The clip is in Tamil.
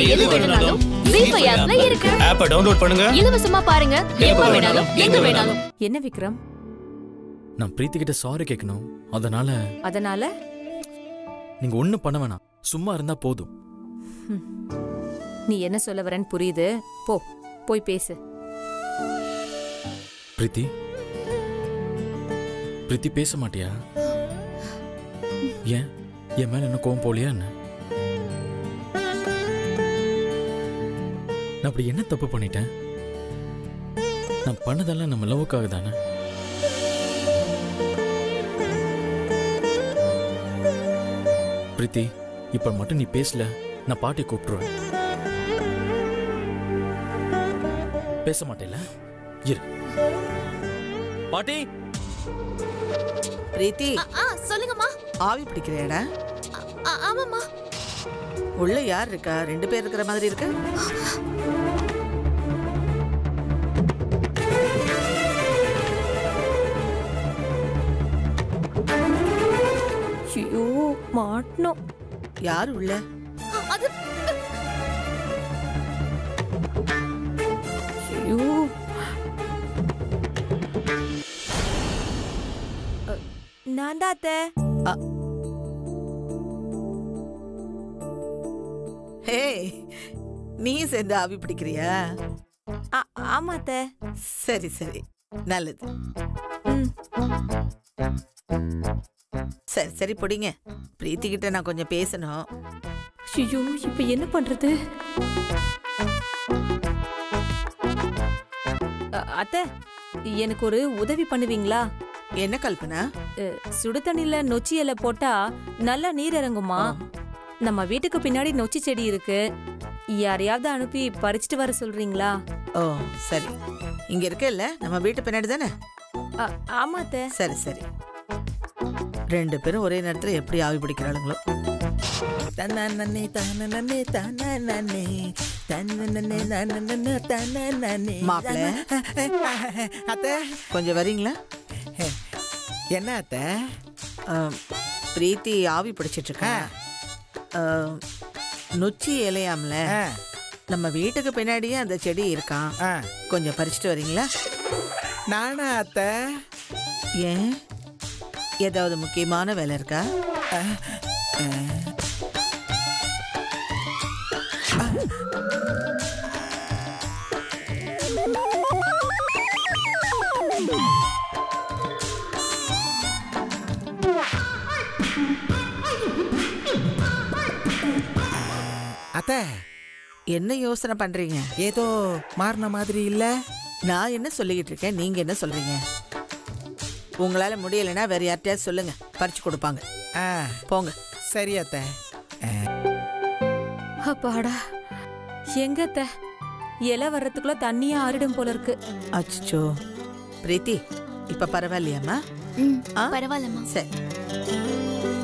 எது வேணும்னாலும் ஜீ ஃபைவ் ஆப்ல இருக்கு ஆப்பை டவுன்லோட் பண்ணுங்க இலவசமா பாருங்க எப்ப வேணாலும் எங்க வேணாலும் என்ன விக்ரம் நான் பிரீத்தி கிட்ட சாரி கேட்கணும் அதனால அதனால நீங்க ஒண்ணும் பண்ண வேணாம் சும்மா இருந்தா போதும் நீ என்ன சொல்ல வரேன்னு புரியுது போ போய் பேசு பிரீத்தி பிரீத்தி பேச மாட்டியா ஏன் என் மேல என்ன கோவம் போலியா என்ன நான் அப்படி என்ன தப்பு பண்ணிட்டேன் நான் பண்ணதெல்லாம் நம்ம லவ்வுக்காக தானே பிரீத்தி இப்ப மட்டும் நீ பேசல நான் பாட்டி கூப்பிட்டுருவேன் பேச மாட்டேல இரு பாட்டி பிரீத்தி ஆ சொல்லுங்கம்மா ஆவி பிடிக்கிறியாடா ஆ, ஆமாம்மா உள்ள யார் இருக்கா ரெண்டு பேர் இருக்கிற மாதிரி இருக்கு ஐயோ மாட்டணும் யார் உள்ள அது ஐயோ நான் தான் அத்தை ஹே நீ சேர்ந்து ஆவி பிடிக்கிறியா ஆ- ஆமா அத்தை சரி சரி நல்லது ம். சரி சரி பிடிங்க பிரீத்தி கிட்ட நான் கொஞ்சம் பேசணும் ஐயோ இப்ப என்ன பண்றது அ- அத்தை எனக்கு ஒரு உதவி பண்ணுவீங்களா என்ன கல்பனா அ, சுடு தண்ணில நொச்சி இலை போட்டா நல்லா நீர் இறங்குமா நம்ம வீட்டுக்கு பின்னாடி நொச்சி செடி இருக்கு யாரையாவது அனுப்பி பறிச்சுட்டு வர சொல்றீங்களா ஓ சரி இங்க இருக்கல்ல நம்ம வீட்டு பின்னாடி தானே அ, ஆமா அத்தை சரி சரி ரெண்டு பேரும் ஒரே நேரத்துல எப்படி ஆவி பிடிக்கிறாளுங்களோ தன்னே தன்னே தன்னே தன்னே நன்னே தன்னே மாப்பிள. அத்தை கொஞ்சம் வரீங்களா என்ன அத்தை ஆம், பிரீத்தி ஆவி பிடிச்சிட்டு இருக்கா ஆம், நொச்சி இலையாம்ல ஆ, நம்ம வீட்டுக்கு பின்னாடியே அந்த செடி இருக்கான் ஆ. கொஞ்சம் பறிச்சுட்டு வரீங்களா நானா அத்தை ஏன் ஏதாவது முக்கியமான வேலை இருக்கா அத்தை என்ன யோசனை பண்றீங்க ஏதோ மாறின மாதிரி இல்ல நான் என்ன சொல்லிக்கிட்டு இருக்கேன் நீங்க என்ன சொல்றீங்க உங்களால முடியலைன்னா வேற யார்கிட்டயாவது சொல்லுங்க பறிச்சு கொடுப்பாங்க ஆ, போங்க சரி அத்தை அப்பாடா எங்க அத்தை இலை வர்றதுக்குள்ள தண்ணியா ஆறிடும் போல இருக்கு அச்சோ பிரீத்தி இப்ப பரவாயில்லையாம்மா ம் ஆ? பரவாயில்லம்மா சரி